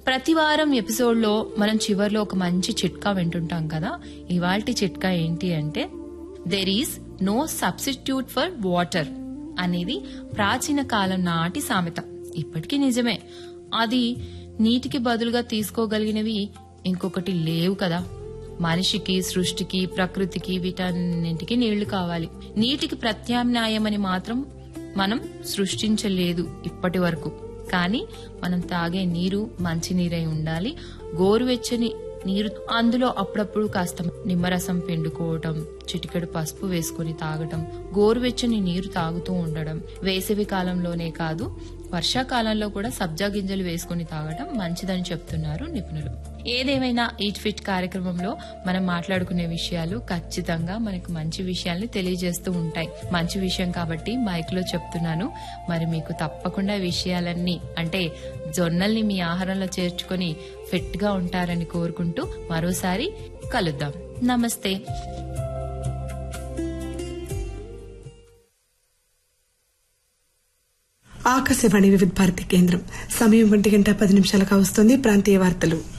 ప్రతి వారం ఎపిసోడ్ లో మనం చివర్లో ఒక మంచి చిట్కా వింటుంటాం కదా ఇవాల్టి చిట్కా ఏంటి అంటే there is no substitute for water అనేది ప్రాచీన కాలం నాటి సామెత ఇప్పటికీ నిజమే అది నీటికి బదులుగా తీసుకోగలిగినవి ఇంకొకటి లేవు కదా మనిషికి సృష్టికి ప్రకృతికి వీటన్నింటికి నీళ్లు కావాలి నీటికి ప్రత్యామ్నాయమని మాత్రం మనం సృష్టించలేదు ఇప్పటి వరకు కానీ మనం తాగే నీరు మంచి నీరై ఉండాలి గోరువెచ్చని నీరు అందులో అప్పుడప్పుడు కాస్త నిమ్మరసం పిండుకోవటం చిటికెడు పసుపు వేసుకుని తాగటం గోరువెచ్చని నీరు తాగుతూ ఉండడం వేసవి కాలంలోనే కాదు వర్షాకాలంలో కూడా సబ్జా గింజలు వేసుకుని తాగటం మంచిదని చెప్తున్నారు నిపుణులు ఏదేమైనా ఈట్ ఫిట్ కార్యక్రమంలో మనం మాట్లాడుకునే విషయాలు ఖచ్చితంగా మనకు మంచి విషయాల్ని తెలియజేస్తూ ఉంటాయి మంచి విషయం కాబట్టి మైక్ లో చెప్తున్నాను మరి మీకు తప్పకుండా ఈ విషయాలన్నీ అంటే జొన్నల్ని మీ ఆహారంలో చేర్చుకొని ఫిట్ గా ఉంటారని కోరుకుంటూ మరోసారి కలుద్దాం నమస్తే ఆకాశవాణి వివిధ భారతి కేంద్రం సమయం ఒంటి గంట పది నిమిషాలకు వస్తుంది ప్రాంతీయ వార్తలు